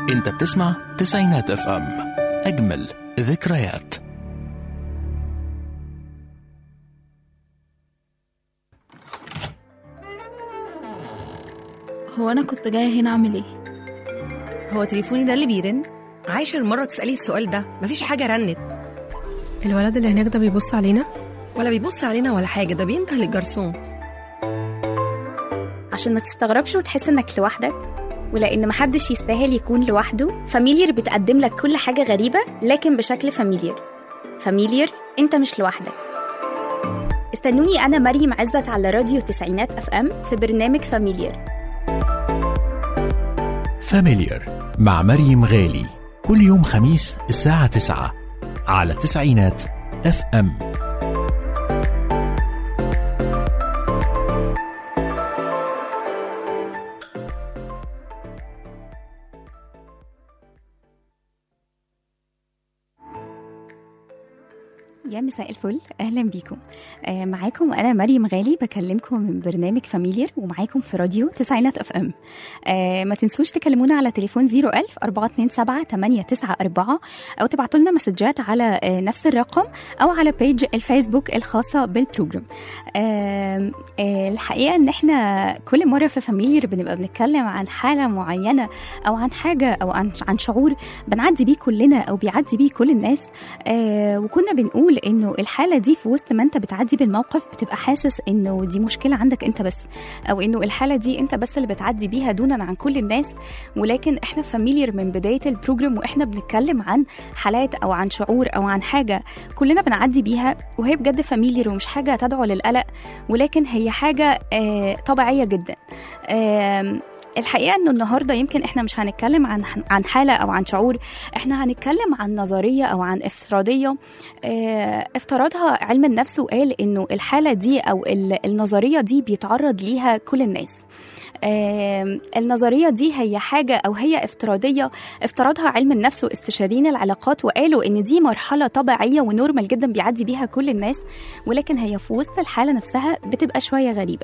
انت بتسمع تسعينات اف ام اجمل ذكريات هو انا كنت جايه هنا اعمل ايه هو تليفوني ده اللي بيرن عاشر مرة تسألي السؤال ده مفيش حاجة رنت الولد اللي هناك ده بيبص علينا ولا بيبص علينا ولا حاجة ده بينده للجرسون عشان ما تستغربش وتحس انك لوحدك ولان محدش يستاهل يكون لوحده فاميليار بتقدم لك كل حاجه غريبه لكن بشكل فاميليار فاميليار انت مش لوحدك استنوني انا مريم عزت على راديو تسعينات اف ام في برنامج فاميليار فاميليار مع مريم غالي كل يوم خميس الساعة 9 على تسعينات اف ام يا مساء الفل اهلا بيكم آه معاكم انا مريم غالي بكلمكم من برنامج فاميليار ومعاكم في راديو تسعينات اف ام آه ما تنسوش تكلمونا على تليفون 01000 427 894 او تبعتوا لنا مسجات على آه نفس الرقم او على بيج الفيسبوك الخاصه بالبروجرام آه آه الحقيقه ان احنا كل مره في فاميليار بنبقى بنتكلم عن حاله معينه او عن حاجه او عن عن شعور بنعدي بيه كلنا او بيعدي بيه كل الناس آه وكنا بنقول انه الحاله دي في وسط ما انت بتعدي بالموقف بتبقى حاسس انه دي مشكله عندك انت بس او انه الحاله دي انت بس اللي بتعدي بيها دونا عن كل الناس ولكن احنا فاميليار من بدايه البروجرام واحنا بنتكلم عن حالات او عن شعور او عن حاجه كلنا بنعدي بيها وهي بجد فاميليار ومش حاجه تدعو للقلق ولكن هي حاجه آه طبيعيه جدا آه الحقيقه انه النهارده يمكن احنا مش هنتكلم عن عن حاله او عن شعور احنا هنتكلم عن نظريه او عن افتراضيه اه افترضها علم النفس وقال انه الحاله دي او النظريه دي بيتعرض ليها كل الناس آه النظرية دي هي حاجة أو هي افتراضية افترضها علم النفس واستشاريين العلاقات وقالوا إن دي مرحلة طبيعية ونورمال جدا بيعدي بيها كل الناس ولكن هي في وسط الحالة نفسها بتبقى شوية غريبة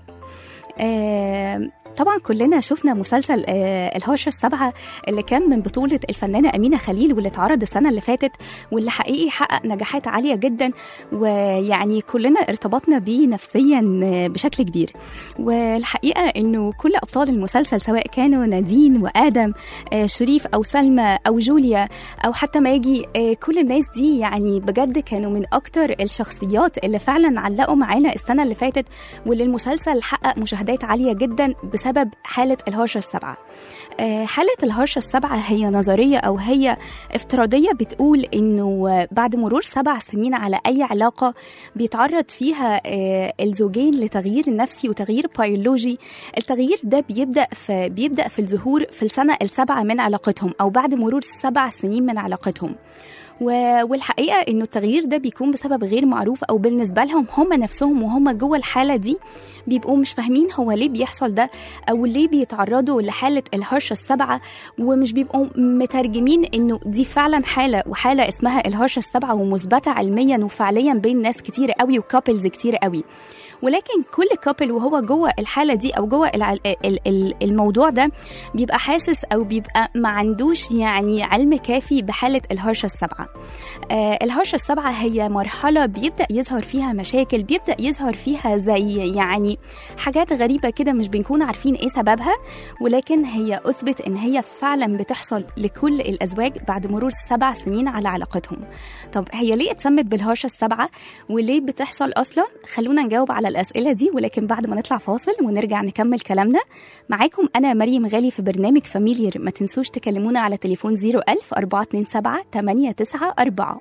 آه طبعا كلنا شفنا مسلسل آه الهوشة السبعة اللي كان من بطولة الفنانة أمينة خليل واللي اتعرض السنة اللي فاتت واللي حقيقي حقق نجاحات عالية جدا ويعني كلنا ارتبطنا بيه نفسيا بشكل كبير والحقيقة إنه كل أبطال المسلسل سواء كانوا نادين وآدم آه شريف أو سلمى أو جوليا أو حتى ماجي آه كل الناس دي يعني بجد كانوا من أكتر الشخصيات اللي فعلا علقوا معانا السنة اللي فاتت واللي المسلسل حقق مشاهدات عالية جدا بسبب حالة الهرشة السبعة حالة الهرشة السبعة هي نظرية أو هي افتراضية بتقول إنه بعد مرور سبع سنين على أي علاقة بيتعرض فيها الزوجين لتغيير نفسي وتغيير بيولوجي التغيير ده بيبدأ في بيبدأ في الظهور في السنة السابعة من علاقتهم أو بعد مرور سبع سنين من علاقتهم والحقيقه انه التغيير ده بيكون بسبب غير معروف او بالنسبه لهم هم نفسهم وهم جوه الحاله دي بيبقوا مش فاهمين هو ليه بيحصل ده او ليه بيتعرضوا لحاله الهرشه السبعه ومش بيبقوا مترجمين انه دي فعلا حاله وحاله اسمها الهرشه السبعه ومثبته علميا وفعليا بين ناس كتير قوي وكابلز كتير قوي ولكن كل كابل وهو جوه الحاله دي او جوه الموضوع ده بيبقى حاسس او بيبقى ما عندوش يعني علم كافي بحاله الهرشه السبعه آه الهرشه السبعه هي مرحله بيبدا يظهر فيها مشاكل بيبدا يظهر فيها زي يعني حاجات غريبه كده مش بنكون عارفين ايه سببها ولكن هي اثبت ان هي فعلا بتحصل لكل الازواج بعد مرور سبع سنين على علاقتهم طب هي ليه اتسمت بالهرشه السبعه وليه بتحصل اصلا خلونا نجاوب على الأسئلة دي ولكن بعد ما نطلع فاصل ونرجع نكمل كلامنا معاكم أنا مريم غالي في برنامج فاميليار ما تنسوش تكلمونا على تليفون 01000 427 894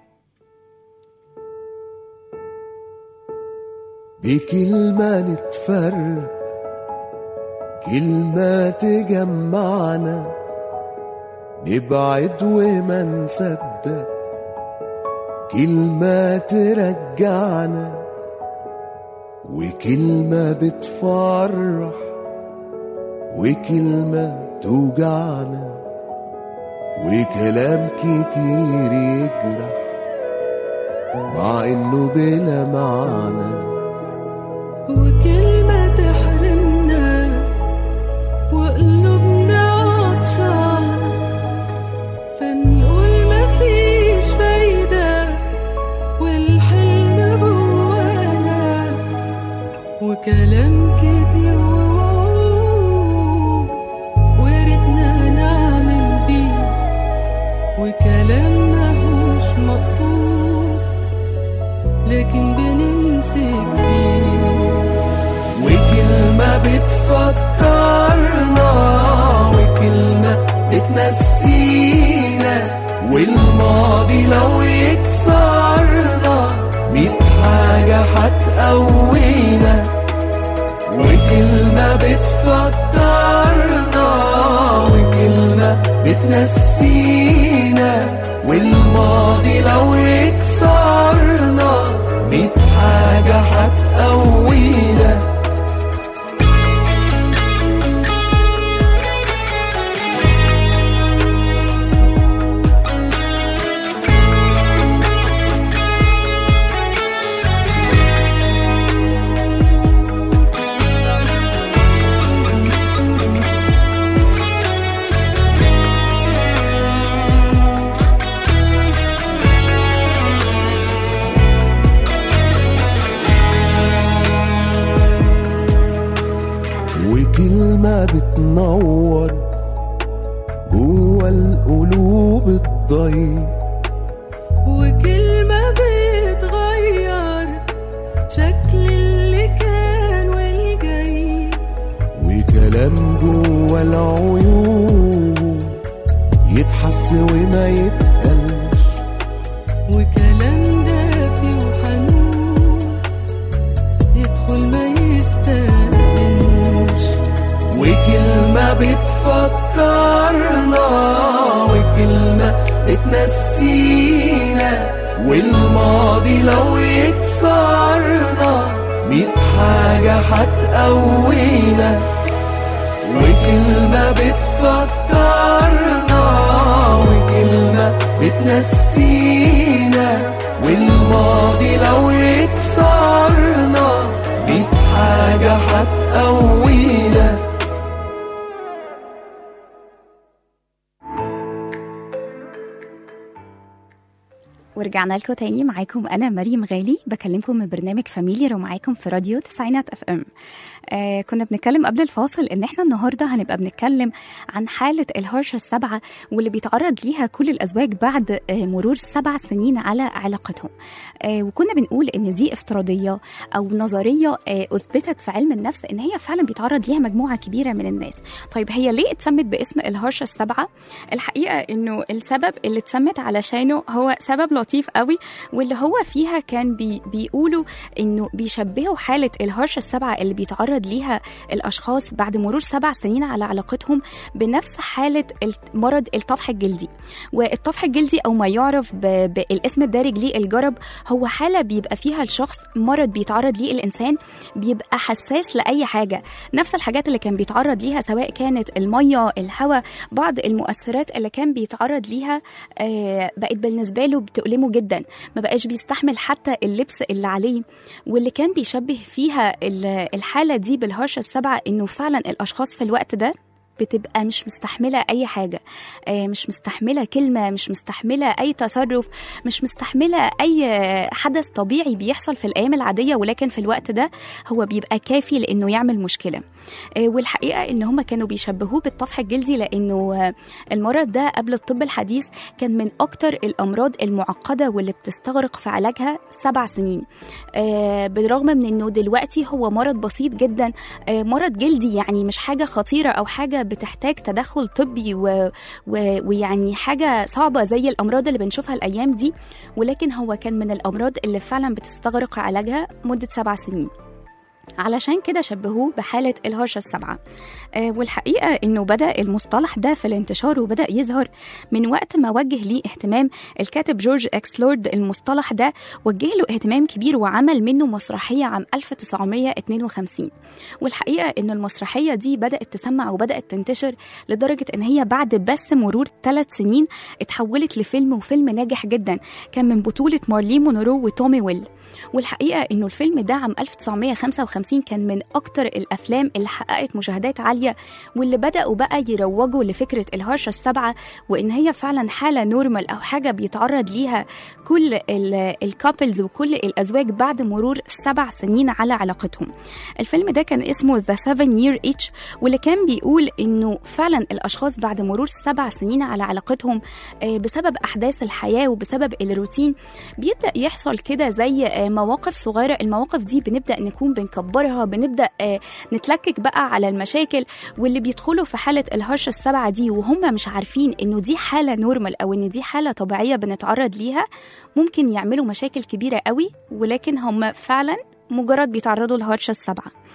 بكلمة نتفرق كلمة تجمعنا نبعد وما نصدق كلمة ترجعنا وكلمة بتفرح وكلمة توجعنا وكلام كتير يجرح مع انه بلا معنى وكلمة تحرمنا وقلوبنا عطشان بتنسينا والماضي لو يكسرنا ميت حاجة هتقوينا وكلمة بتنور جوه القلوب الضيق وكلمة بتغير شكل اللي كان والجاي وكلام جوه العيون يتحس وما يتقلش وكلام دافي وحنون يدخل ما يستاهلش وكلمة بتفكرنا وكلمة بتنسينا والماضي لو يكسرنا ميت حاجة هتقوينا وكلمة بتفكرنا وكلمة بتنسينا والماضي لو يكسرنا ميت حاجة هتقوينا ورجعنا لكم تاني معاكم انا مريم غالي بكلمكم من برنامج فاميليار ومعاكم في راديو تسعينات اف ام آه كنا بنتكلم قبل الفاصل ان احنا النهارده هنبقى بنتكلم عن حاله الهرشه السبعه واللي بيتعرض ليها كل الازواج بعد آه مرور سبع سنين على علاقتهم آه وكنا بنقول ان دي افتراضيه او نظريه آه اثبتت في علم النفس ان هي فعلا بيتعرض ليها مجموعه كبيره من الناس طيب هي ليه اتسمت باسم الهرشه السبعه الحقيقه انه السبب اللي اتسمت علشانه هو سبب لطيف قوي واللي هو فيها كان بي بيقولوا انه بيشبهوا حاله الهرشه السبعه اللي بيتعرض ليها الاشخاص بعد مرور سبع سنين على علاقتهم بنفس حاله مرض الطفح الجلدي والطفح الجلدي او ما يعرف ب- بالاسم الدارج ليه الجرب هو حاله بيبقى فيها الشخص مرض بيتعرض ليه الانسان بيبقى حساس لاي حاجه نفس الحاجات اللي كان بيتعرض ليها سواء كانت الميه الهواء بعض المؤثرات اللي كان بيتعرض ليها آه، بقت بالنسبه له بتؤلمه جدا ما بقاش بيستحمل حتى اللبس اللي عليه واللي كان بيشبه فيها ال- الحاله دي بالهرشه السبعه انه فعلا الاشخاص في الوقت ده بتبقى مش مستحملة أي حاجة آه، مش مستحملة كلمة مش مستحملة أي تصرف مش مستحملة أي حدث طبيعي بيحصل في الأيام العادية ولكن في الوقت ده هو بيبقى كافي لأنه يعمل مشكلة آه، والحقيقة إن هم كانوا بيشبهوه بالطفح الجلدي لأنه آه، المرض ده قبل الطب الحديث كان من أكتر الأمراض المعقدة واللي بتستغرق في علاجها سبع سنين آه، بالرغم من إنه دلوقتي هو مرض بسيط جدا آه، مرض جلدي يعني مش حاجة خطيرة أو حاجة بتحتاج تدخل طبي و... و... ويعني حاجة صعبة زي الأمراض اللي بنشوفها الأيام دي ولكن هو كان من الأمراض اللي فعلا بتستغرق علاجها مدة سبع سنين علشان كده شبهوه بحالة الهرشة السبعة آه والحقيقة إنه بدأ المصطلح ده في الانتشار وبدأ يظهر من وقت ما وجه ليه اهتمام الكاتب جورج إكسلورد المصطلح ده وجه له اهتمام كبير وعمل منه مسرحية عام 1952 والحقيقة إن المسرحية دي بدأت تسمع وبدأت تنتشر لدرجة إن هي بعد بس مرور ثلاث سنين اتحولت لفيلم وفيلم ناجح جدا كان من بطولة مارلين مونرو وتومي ويل والحقيقة إنه الفيلم ده عام 1955 كان من أكتر الأفلام اللي حققت مشاهدات عالية واللي بدأوا بقى يروجوا لفكرة الهرشة السبعة وإن هي فعلا حالة نورمال أو حاجة بيتعرض ليها كل الكابلز وكل الأزواج بعد مرور سبع سنين على علاقتهم الفيلم ده كان اسمه The Seven Year Itch واللي كان بيقول إنه فعلا الأشخاص بعد مرور سبع سنين على علاقتهم آه، بسبب أحداث الحياة وبسبب الروتين بيبدأ يحصل كده زي آه، مواقف صغيرة المواقف دي بنبدأ نكون بنكبرها بنبدأ آه، نتلكك بقى على المشاكل واللي بيدخلوا في حالة الهرشة السبعة دي وهم مش عارفين إنه دي حالة نورمال أو إن دي حالة طبيعية بنتعرض ليها ممكن يعملوا مشاكل كبيرة قوي ولكن هم فعلا مجرد بيتعرضوا للهرشة السبعة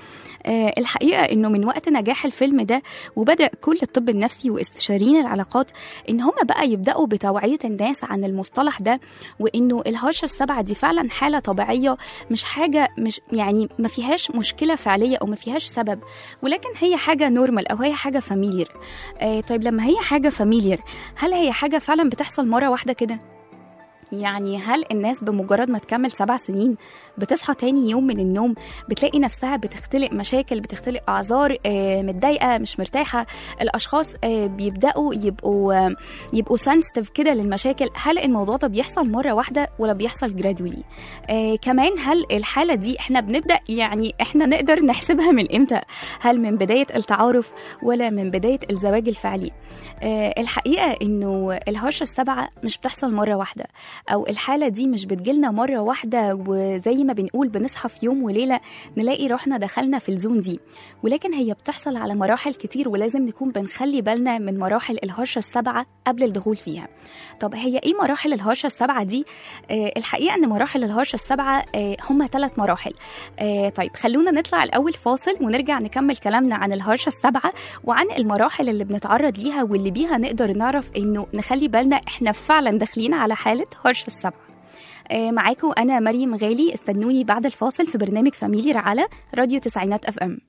آه، الحقيقة إنه من وقت نجاح الفيلم ده وبدأ كل الطب النفسي واستشاريين العلاقات إن هم بقى يبدأوا بتوعية الناس عن المصطلح ده وإنه الهرشة السبعة دي فعلا حالة طبيعية مش حاجة مش يعني ما فيهاش مشكلة فعلية أو ما فيهاش سبب ولكن هي حاجة نورمال أو هي حاجة فاميلير آه طيب لما هي حاجة فاميلير هل هي حاجة فعلا بتحصل مرة واحدة كده؟ يعني هل الناس بمجرد ما تكمل سبع سنين بتصحى تاني يوم من النوم بتلاقي نفسها بتختلق مشاكل بتختلق أعذار آه، متضايقة مش مرتاحة الأشخاص آه، بيبدأوا يبقوا آه، يبقوا سنسيتيف كده للمشاكل هل الموضوع ده بيحصل مرة واحدة ولا بيحصل جرادولي آه كمان هل الحالة دي احنا بنبدأ يعني احنا نقدر نحسبها من امتى هل من بداية التعارف ولا من بداية الزواج الفعلي آه الحقيقة انه الهرشة السبعة مش بتحصل مرة واحدة او الحالة دي مش بتجيلنا مرة واحدة وزي ما بنقول بنصحى في يوم وليلة نلاقي روحنا دخلنا في الزون دي ولكن هي بتحصل على مراحل كتير ولازم نكون بنخلي بالنا من مراحل الهرشة السبعة قبل الدخول فيها طب هي ايه مراحل الهرشة السبعة دي آه الحقيقة ان مراحل الهرشة السبعة آه هم ثلاث مراحل آه طيب خلونا نطلع الاول فاصل ونرجع نكمل كلامنا عن الهرشة السبعة وعن المراحل اللي بنتعرض ليها واللي بيها نقدر نعرف انه نخلي بالنا احنا فعلا داخلين على حالة هرشة السبعة آه، معاكم انا مريم غالي استنوني بعد الفاصل في برنامج فاميلي على راديو تسعينات اف ام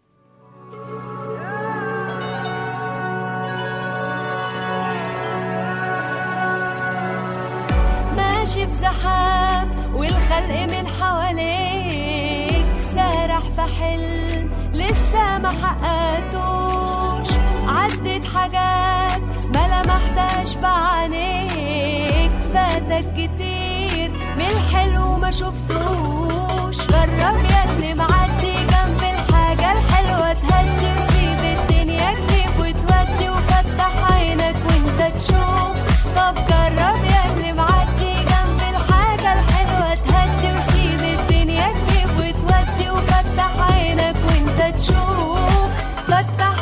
ماشي في زحام والخلق من حواليك سارح في حلم لسه ما حققتوش عدت حاجات ما لمحتهاش بعينيك فاتك كتير من الحلو ما شفتوش جرب ياللي معدي جنب الحاجة الحلوة تهدي وسيب الدنيا تجيب وتودي وفتح عينك وانت تشوف طب جرب ياللي معدي جنب الحاجة الحلوة تهدي وسيب الدنيا تجيب وتودي وفتح عينك وانت تشوف فتح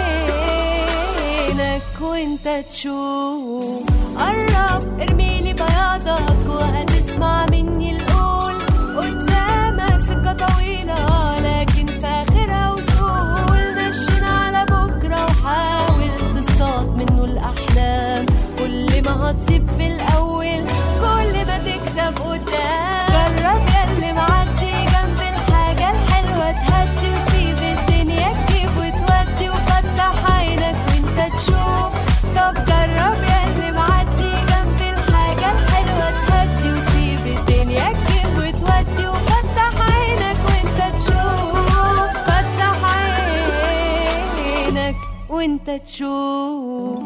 عينك وانت تشوف قرب ارميلي بياضك وهتسمع مني القول قدامك سكة طويلة لكن في آخرها وصول نشن على بكرة وحاول تصطاد منه الأحلام كل ما هتصيب في الأول كل ما تكسب قدام جرب ياللي معدي جنب الحاجة الحلوة تهدي وسيب الدنيا تجيب وتودي وفتح عينك وانت تشوف طب جرب ياللي معدي جنب الحاجة الحلوة تهدي وسيب الدنيا تجيب وتودي وفتح عينك وانت تشوف فتح عينك وانت تشوف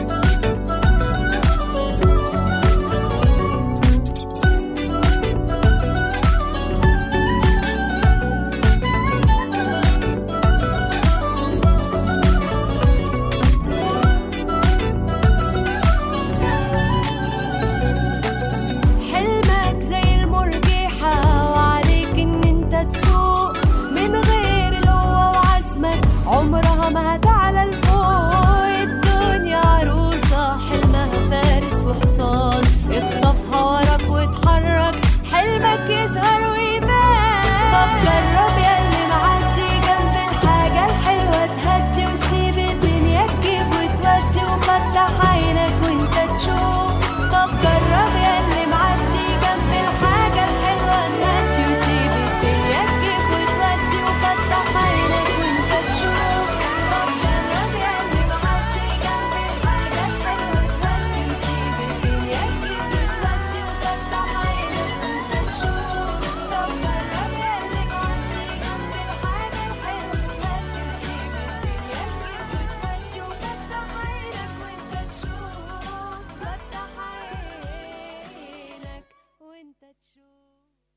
حلمك زي المرجحة وعليك ان انت تسوق من غير القوة وعزمك عمرها ما هتعلى لفوق الدنيا عروسة حلمها فارس وحصان اخطفها وراك واتحرك حلمك يظهر ويبان طب جرب ياللي معدي جنب الحاجة الحلوة تهدي وسيب الدنيا تجيب وتودي وفتح عينك وانت تشوف طب جرب ياللي معدي جنب الحاجة الحلوة تهدي وسيب الدنيا تجيب وتودي وفتح عينك وانت تشوف طب جرب ياللي معدي جنب الحاجة الحلوة تهدي وسيب الدنيا تجيب وتودي وفتح عينك وانت تشوف طب جرب ياللي معدي جنب الحاجة الحلوة تهدي وسيب الدنيا تجيب وتودي وفتح عينك وانت تشوف فتح عينك وانت تشوف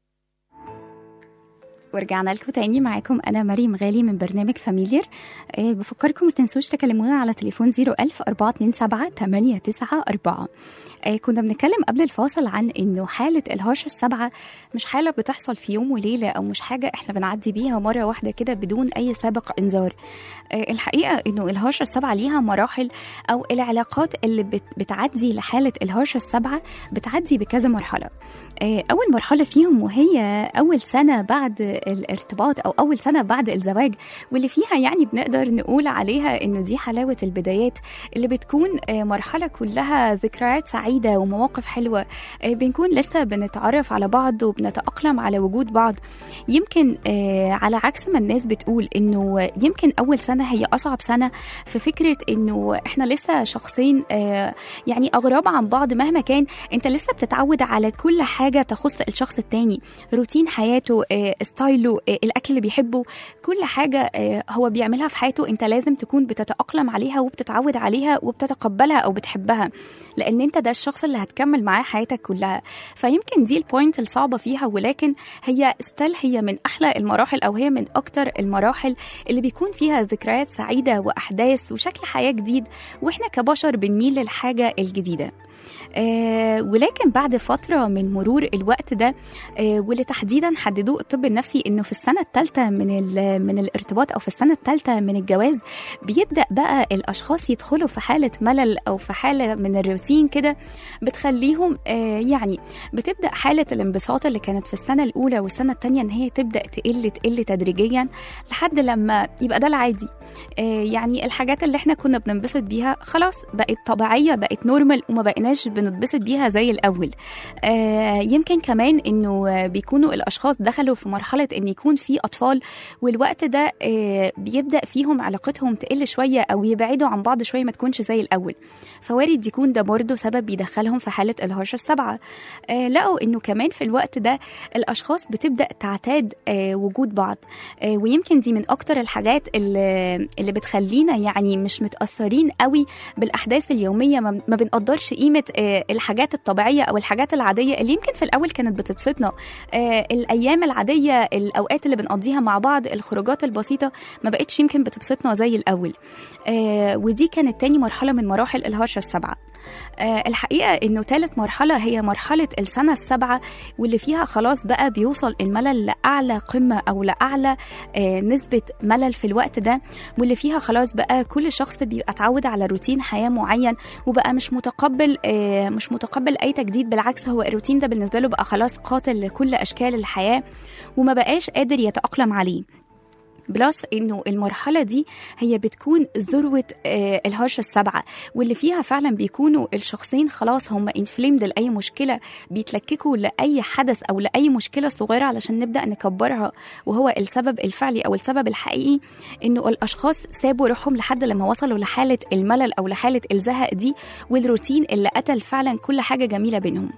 ورجعنا لكم تاني معاكم انا مريم غالي من برنامج فاميلير أه بفكركم ما تنسوش تكلمونا على تليفون 01000 427 894 أه كنا بنتكلم قبل الفاصل عن انه حاله الهرشه السبعه مش حاله بتحصل في يوم وليله او مش حاجه احنا بنعدي بيها مره واحده كده بدون اي سابق انذار أه الحقيقه انه الهرشه السبعه ليها مراحل او العلاقات اللي بت بتعدي لحاله الهرشه السبعه بتعدي بكذا مرحله أه اول مرحله فيهم وهي اول سنه بعد الارتباط او اول سنه بعد الزواج واللي فيها يعني بنقدر نقول عليها انه دي حلاوه البدايات اللي بتكون آه، مرحله كلها ذكريات سعيده ومواقف حلوه آه، بنكون لسه بنتعرف على بعض وبنتاقلم على وجود بعض يمكن آه، على عكس ما الناس بتقول انه يمكن اول سنه هي اصعب سنه في فكره انه احنا لسه شخصين آه، يعني اغراب عن بعض مهما كان انت لسه بتتعود على كل حاجه تخص الشخص التاني روتين حياته آه، ستايله آه، الاكل اللي بيحبه كل حاجه آه، هو بيعملها في حياته انت لازم تكون بتتاقلم عليها وبتتعود عليها وبتتقبلها او بتحبها لان انت ده الشخص اللي هتكمل معاه حياتك كلها فيمكن دي البوينت الصعبه فيها ولكن هي ستيل هي من احلى المراحل او هي من اكتر المراحل اللي بيكون فيها ذكريات سعيده واحداث وشكل حياه جديد واحنا كبشر بنميل للحاجه الجديده آه ولكن بعد فترة من مرور الوقت ده آه واللي تحديدا حددوه الطب النفسي انه في السنة الثالثة من ال- من الارتباط او في السنة الثالثة من الجواز بيبدأ بقى الاشخاص يدخلوا في حالة ملل او في حالة من الروتين كده بتخليهم آه يعني بتبدأ حالة الانبساط اللي كانت في السنة الأولى والسنة الثانية ان هي تبدأ تقل تقل تدريجيا لحد لما يبقى ده العادي آه يعني الحاجات اللي احنا كنا بننبسط بيها خلاص بقت طبيعية بقت نورمال وما بقيناش بنتبسط بيها زي الأول آه يمكن كمان انه آه، بيكونوا الأشخاص دخلوا في مرحلة ان يكون في أطفال والوقت ده آه بيبدأ فيهم علاقتهم تقل شوية أو يبعدوا عن بعض شوية ما تكونش زي الأول فوارد يكون ده برضه سبب بيدخلهم في حالة الهرشة السبعة آه لقوا انه كمان في الوقت ده الأشخاص بتبدأ تعتاد آه وجود بعض آه ويمكن دي من أكتر الحاجات اللي, اللي بتخلينا يعني مش متأثرين قوي بالأحداث اليومية ما ما بنقدرش قيمة آه الحاجات الطبيعية أو الحاجات العادية اللي يمكن في الأول كانت بتبسطنا آه الأيام العادية الأوقات اللي بنقضيها مع بعض الخروجات البسيطة ما بقتش يمكن بتبسطنا زي الأول آه ودي كانت تاني مرحلة من مراحل الهرشة السبعة آه الحقيقة إنه تالت مرحلة هي مرحلة السنة السابعة واللي فيها خلاص بقى بيوصل الملل لأعلى قمة أو لأعلى آه نسبة ملل في الوقت ده واللي فيها خلاص بقى كل شخص بيبقى اتعود على روتين حياة معين وبقى مش متقبل آه مش متقبل أي تجديد بالعكس هو الروتين ده بالنسبة له بقى خلاص قاتل لكل أشكال الحياة وما بقاش قادر يتأقلم عليه بلس انه المرحله دي هي بتكون ذروه آه الهرشه السبعه واللي فيها فعلا بيكونوا الشخصين خلاص هم انفليمد لاي مشكله بيتلككوا لاي حدث او لاي مشكله صغيره علشان نبدا نكبرها وهو السبب الفعلي او السبب الحقيقي انه الاشخاص سابوا روحهم لحد لما وصلوا لحاله الملل او لحاله الزهق دي والروتين اللي قتل فعلا كل حاجه جميله بينهم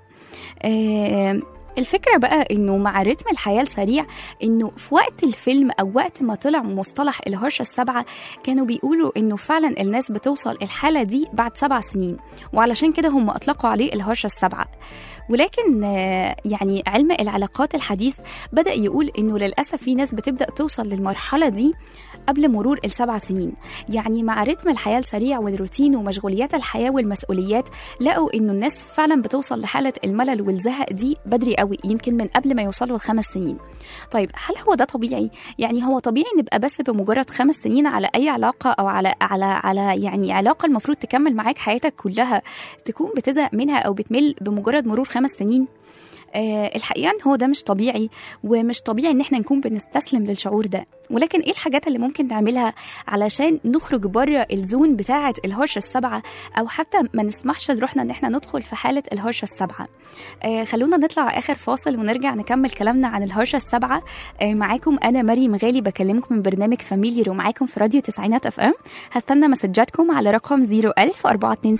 آه الفكرة بقى انه مع رتم الحياة السريع انه في وقت الفيلم او وقت ما طلع مصطلح الهرشة السبعة كانوا بيقولوا انه فعلا الناس بتوصل الحالة دي بعد سبع سنين وعلشان كده هم اطلقوا عليه الهرشة السبعة ولكن آه، يعني علم العلاقات الحديث بدأ يقول انه للأسف في ناس بتبدأ توصل للمرحلة دي قبل مرور السبع سنين يعني مع رتم الحياة السريع والروتين ومشغوليات الحياة والمسؤوليات لقوا انه الناس فعلا بتوصل لحالة الملل والزهق دي بدري قوي يمكن من قبل ما يوصلوا الخمس سنين طيب هل هو ده طبيعي يعني هو طبيعي نبقى بس بمجرد خمس سنين على اي علاقة او على على على يعني علاقة المفروض تكمل معاك حياتك كلها تكون بتزهق منها او بتمل بمجرد مرور خمس سنين آه الحقيقه ان هو ده مش طبيعي ومش طبيعي ان احنا نكون بنستسلم للشعور ده ولكن ايه الحاجات اللي ممكن نعملها علشان نخرج بره الزون بتاعه الهرشه السبعه او حتى ما نسمحش لروحنا ان احنا ندخل في حاله الهرشه السبعه آه خلونا نطلع اخر فاصل ونرجع نكمل كلامنا عن الهرشه السبعه آه معاكم انا مريم غالي بكلمكم من برنامج فاميلير ومعاكم في راديو تسعينات اف ام هستنى مسجاتكم على رقم 01000 427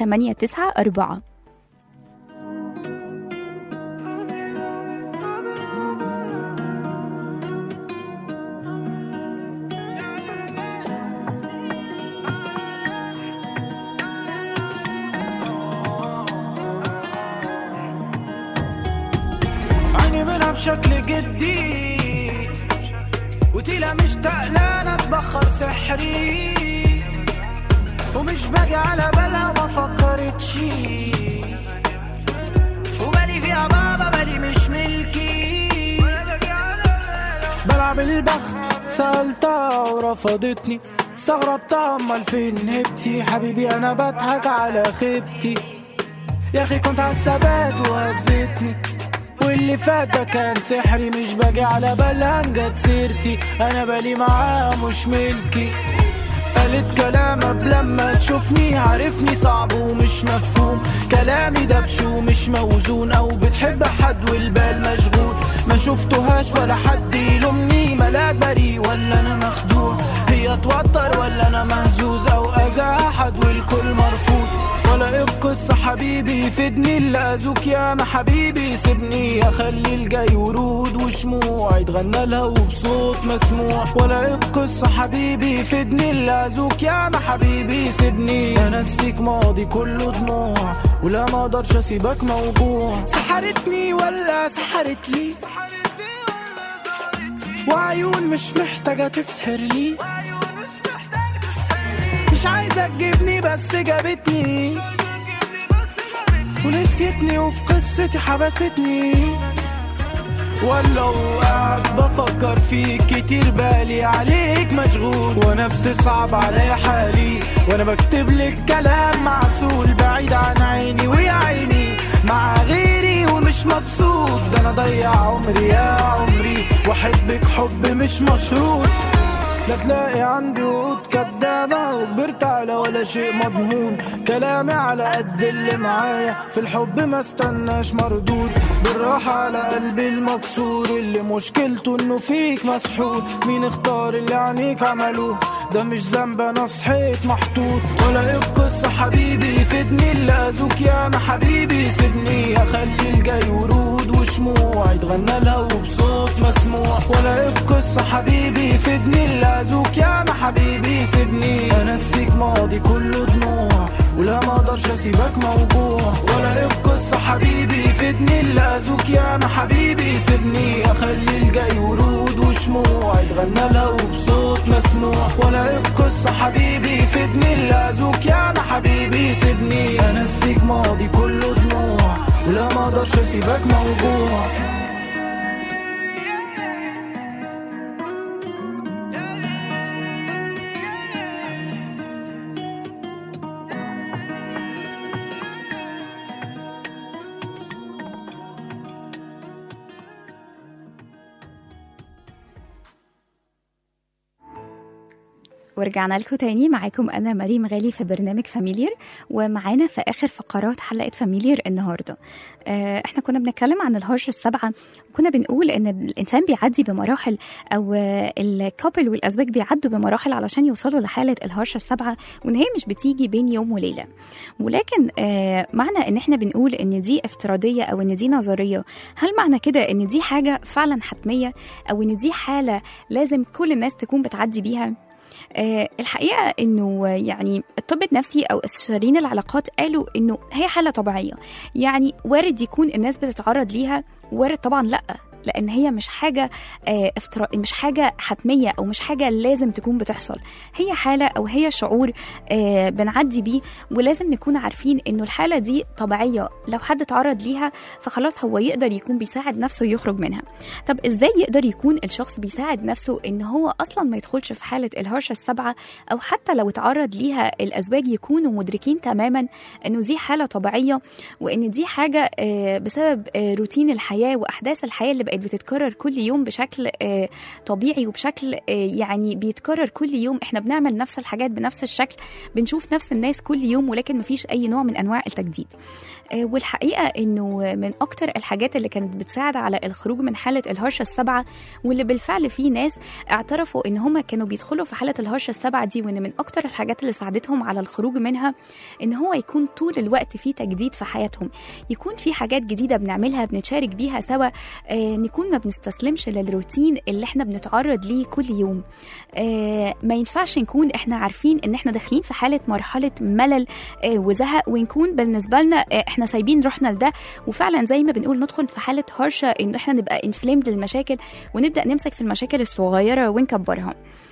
894 عيني منها بشكل جدي وتيلا مشتاق لا اتبخر سحري ومش باجي على بالها ما فكرتش وبالي فيها بابا بالي مش ملكي بلعب البخت سألتها ورفضتني استغربتها امال فين هبتي حبيبي انا بضحك على خيبتي يا اخي كنت عالثبات وهزتني واللي فات ده كان سحري مش باجي على بالها جت سيرتي انا بالي معاها مش ملكي قالت كلام قبل لما تشوفني عارفني صعب ومش مفهوم كلامي دبش ومش موزون او بتحب حد والبال مشغول ما شفتهاش ولا حد يلومني ملاك بريء ولا انا مخدوع هي توتر ولا انا مهزوز او اذى احد والكل مرفوض ولا ايه القصة حبيبي يفيدني اللي اذوك يا ما حبيبي سيبني اخلي الجاي ورود وشموع يتغنى لها وبصوت مسموع ولا ايه القصة حبيبي يفيدني اللي اذوك يا ما حبيبي سيبني انسيك ماضي كله دموع ولا ما اقدرش اسيبك موجوع سحرتني ولا سحرت لي وعيون مش محتاجة تسحر لي مش عايزة تجيبني بس جابتني ونسيتني وفي قصتي حبستني ولا وقاعد بفكر فيك كتير بالي عليك مشغول وانا بتصعب عليا حالي وانا بكتب لك كلام معسول بعيد عن عيني ويا عيني مع غيري ومش مبسوط ده انا ضيع عمري يا عمري واحبك حب مش مشروط لا تلاقي عندي وقود كدابة وكبرت على ولا شيء مضمون كلامي على قد اللي معايا في الحب ما استناش مردود بالراحة على قلبي المكسور اللي مشكلته انه فيك مسحور مين اختار اللي عينيك عملوه ده مش ذنب انا صحيت محطوط ولا ايه القصة حبيبي يفيدني اللي اذوك يا ما حبيبي سيبني اخلي الجاي ورود وشموع يتغنى لها وبصوت مسموع ولا ايه القصة حبيبي يفيدني اللي اذوك يا ما حبيبي سيبني انسيك ماضي كله دموع ولا ما اقدرش اسيبك موجوع ولا ايه القصة حبيبي يفيدني اللي اذوك يا ما حبيبي سيبني اخلي الجاي ورود وشموع يتغنى لها وبصوت مسموع ولا ايه القصة حبيبي يفيدني اللي اذوك يا ما حبيبي سيبني انسيك ماضي كله دموع ولا ما اقدرش اسيبك موجوع ورجعنا لكم تاني معاكم انا مريم غالي في برنامج فاميليير ومعانا في اخر فقرات حلقه فاميليير النهارده آه، احنا كنا بنتكلم عن الهرش السبعه وكنا بنقول ان الانسان بيعدي بمراحل او آه، الكابل والازواج بيعدوا بمراحل علشان يوصلوا لحاله الهرش السبعه وان هي مش بتيجي بين يوم وليله ولكن آه، معنى ان احنا بنقول ان دي افتراضيه او ان دي نظريه هل معنى كده ان دي حاجه فعلا حتميه او ان دي حاله لازم كل الناس تكون بتعدي بيها آه، الحقيقه انه يعني الطب النفسي او استشاريين العلاقات قالوا انه هي حاله طبيعيه يعني وارد يكون الناس بتتعرض ليها وارد طبعا لا لان هي مش حاجه آه، افترا مش حاجه حتميه او مش حاجه لازم تكون بتحصل هي حاله او هي شعور آه، بنعدي بيه ولازم نكون عارفين انه الحاله دي طبيعيه لو حد اتعرض ليها فخلاص هو يقدر يكون بيساعد نفسه يخرج منها طب ازاي يقدر يكون الشخص بيساعد نفسه ان هو اصلا ما يدخلش في حاله الهرشه السبعه او حتى لو اتعرض ليها الازواج يكونوا مدركين تماما انه دي حاله طبيعيه وان دي حاجه آه، بسبب آه، روتين الحياه واحداث الحياه اللي بقت بتتكرر كل يوم بشكل آه، طبيعي وبشكل آه، يعني بيتكرر كل يوم احنا بنعمل نفس الحاجات بنفس الشكل بنشوف نفس الناس كل يوم ولكن مفيش اي نوع من انواع التجديد آه، والحقيقه انه من اكتر الحاجات اللي كانت بتساعد على الخروج من حاله الهرشه السبعه واللي بالفعل في ناس اعترفوا ان هم كانوا بيدخلوا في حاله الهرشه السبعه دي وان من اكتر الحاجات اللي ساعدتهم على الخروج منها ان هو يكون طول الوقت في تجديد في حياتهم يكون في حاجات جديده بنعملها بنتشارك بيها سوا آه نكون ما بنستسلمش للروتين اللي احنا بنتعرض ليه كل يوم آه ما ينفعش نكون احنا عارفين ان احنا داخلين في حاله مرحله ملل آه وزهق ونكون بالنسبه لنا آه احنا سايبين روحنا لده وفعلا زي ما بنقول ندخل في حاله هرشه ان احنا نبقى انفليمد للمشاكل ونبدا نمسك في المشاكل الصغيره ونكبرها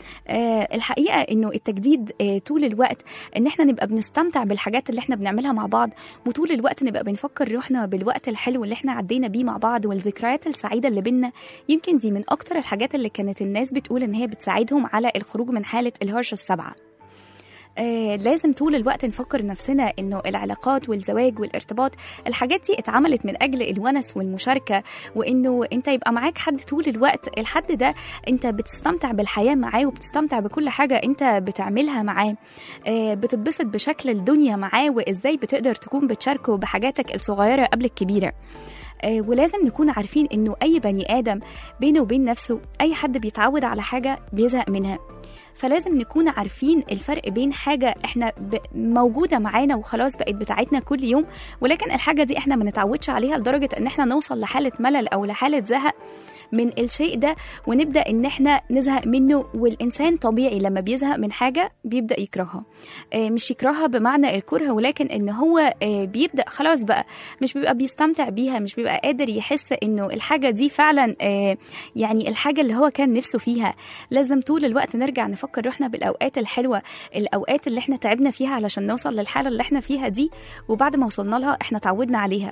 آه الحقيقه انه التجديد آه طول الوقت ان احنا نبقى بنستمتع بالحاجات اللي احنا بنعملها مع بعض وطول الوقت نبقى بنفكر روحنا بالوقت الحلو اللي احنا عدينا بيه مع بعض والذكريات السعيده اللي بينا يمكن دي من اكتر الحاجات اللي كانت الناس بتقول ان هي بتساعدهم على الخروج من حاله الهرشه السبعه آه لازم طول الوقت نفكر نفسنا انه العلاقات والزواج والارتباط الحاجات دي اتعملت من اجل الونس والمشاركه وانه انت يبقى معاك حد طول الوقت الحد ده انت بتستمتع بالحياه معاه وبتستمتع بكل حاجه انت بتعملها معاه آه بتتبسط بشكل الدنيا معاه وازاي بتقدر تكون بتشاركه بحاجاتك الصغيره قبل الكبيره آه، ولازم نكون عارفين انه اي بني ادم بينه وبين نفسه اي حد بيتعود على حاجه بيزهق منها فلازم نكون عارفين الفرق بين حاجة احنا ب... موجودة معانا وخلاص بقت بتاعتنا كل يوم ولكن الحاجة دي احنا ما نتعودش عليها لدرجة ان احنا نوصل لحالة ملل او لحالة زهق من الشيء ده ونبدا ان احنا نزهق منه والانسان طبيعي لما بيزهق من حاجه بيبدا يكرهها آه، مش يكرهها بمعنى الكره ولكن ان هو آه، بيبدا خلاص بقى مش بيبقى بيستمتع بيها مش بيبقى قادر يحس انه الحاجه دي فعلا آه، يعني الحاجه اللي هو كان نفسه فيها لازم طول الوقت نرجع نفكر روحنا بالاوقات الحلوه الاوقات اللي احنا تعبنا فيها علشان نوصل للحاله اللي احنا فيها دي وبعد ما وصلنا لها احنا تعودنا عليها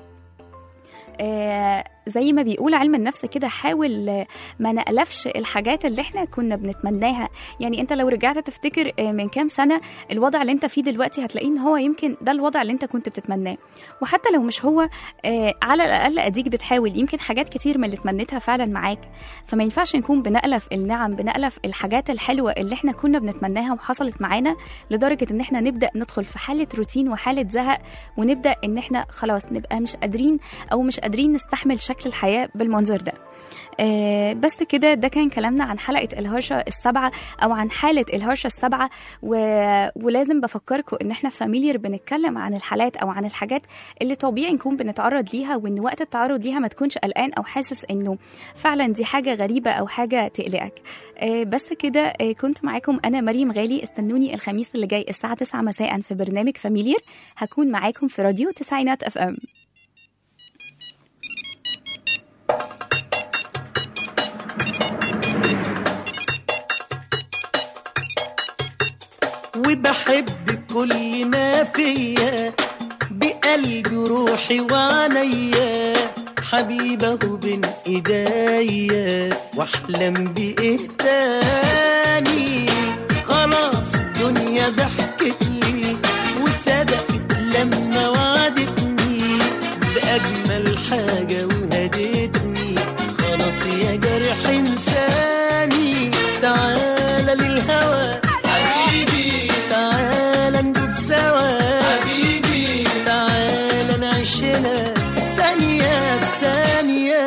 آه، زي ما بيقول علم النفس كده حاول آه، ما نألفش الحاجات اللي احنا كنا بنتمناها يعني انت لو رجعت تفتكر آه، من كام سنة الوضع اللي انت فيه دلوقتي هتلاقيه ان هو يمكن ده الوضع اللي انت كنت بتتمناه وحتى لو مش هو آه، على الاقل اديك بتحاول يمكن حاجات كتير من اللي تمنيتها فعلا معاك فما ينفعش نكون بنألف النعم بنألف الحاجات الحلوة اللي احنا كنا بنتمناها وحصلت معانا لدرجة ان احنا نبدأ ندخل في حالة روتين وحالة زهق ونبدأ ان احنا خلاص نبقى مش قادرين او مش قادرين نستحمل شكل الحياة بالمنظر ده آه بس كده ده كان كلامنا عن حلقة الهرشة السبعة أو عن حالة الهرشة السبعة و... ولازم بفكركم إن إحنا في فاميلير بنتكلم عن الحالات أو عن الحاجات اللي طبيعي نكون بنتعرض ليها وإن وقت التعرض ليها ما تكونش قلقان أو حاسس إنه فعلا دي حاجة غريبة أو حاجة تقلقك آه بس كده آه كنت معاكم أنا مريم غالي استنوني الخميس اللي جاي الساعة 9 مساء في برنامج فاميلير هكون معاكم في راديو تسعينات اف ام وبحب كل ما فيا بقلبي وروحي وعينيا حبيبه بين ايديا واحلم بايه تاني خلاص الدنيا ضحكت لي وصدقت لما وعدتني باجمل حاجه وهدتني خلاص يا جرح انساني تعالى للهوى حبيبي تعالى ندوب سوا حبيبي تعالى نعيشنا ثانية بثانية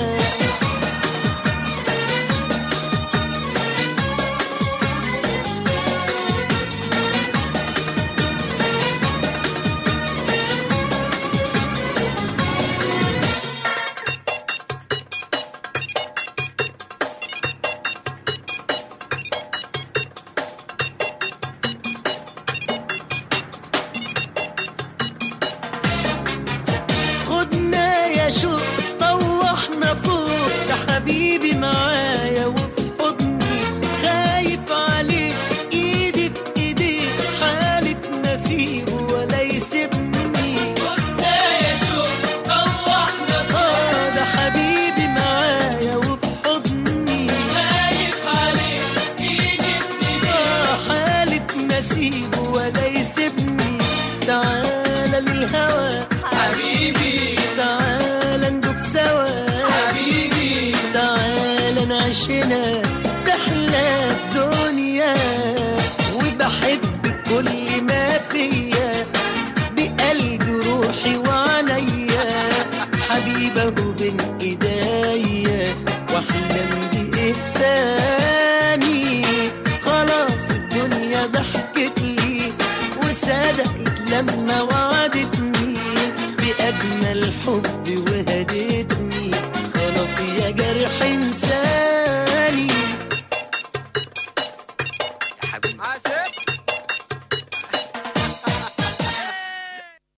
خدنا يا شوق طوحنا فوق ده حبيبي معايا وفي حضني خايف عليك ايدي في ايديك حالف نسيبه ولا يسيبني خدنا يا شوق طوحنا فوق ده حبيبي معايا وفي حضني خايف عليك ايدي في ايديك حالف نسيبه ولا يسيبني تعالى للهوى حبيبي تعالى ندوب سوا حبيبي تعالى نعيشنا تحلى الدنيا وبحب كل ما فيا بقلبي روحي وعينيا حبيبه بين ايديا واحلم بايه تاني خلاص الدنيا ضحكت لي وصدقت لما وعدتني بأجمل حب